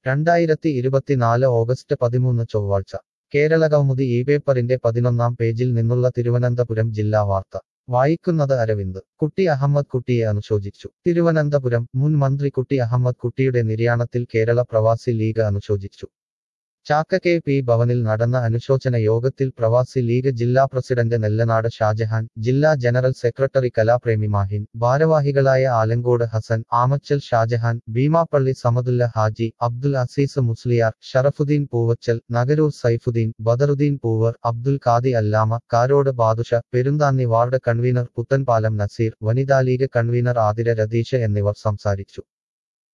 രണ്ടായിരത്തി ഇരുപത്തിനാല് ഓഗസ്റ്റ് പതിമൂന്ന് ചൊവ്വാഴ്ച കേരളകൗമുദി ഈ പേപ്പറിന്റെ പതിനൊന്നാം പേജിൽ നിന്നുള്ള തിരുവനന്തപുരം ജില്ലാ വാർത്ത വായിക്കുന്നത് അരവിന്ദ് കുട്ടി അഹമ്മദ് കുട്ടിയെ അനുശോചിച്ചു തിരുവനന്തപുരം മുൻ മന്ത്രി കുട്ടി അഹമ്മദ് കുട്ടിയുടെ നിര്യാണത്തിൽ കേരള പ്രവാസി ലീഗ് അനുശോചിച്ചു ചാക്ക കെ പി ഭവനിൽ നടന്ന അനുശോചന യോഗത്തിൽ പ്രവാസി ലീഗ് ജില്ലാ പ്രസിഡന്റ് നെല്ലനാട് ഷാജഹാൻ ജില്ലാ ജനറൽ സെക്രട്ടറി കലാപ്രേമി മാഹിൻ ഭാരവാഹികളായ Alamcode Hasan Amachal Shajahan Beemapally Samathulla Haji Abdul Azeez Musliyar Sharafudheen Poovachal Nagaroor Saifudheen Badarudheen Poovar Abdul Qadi Allama Karode Badusha Perunthanni ward convener Puthenpalam Naseer Vanitha league convener Athira Ratheesh എന്നിവർ സംസാരിച്ചു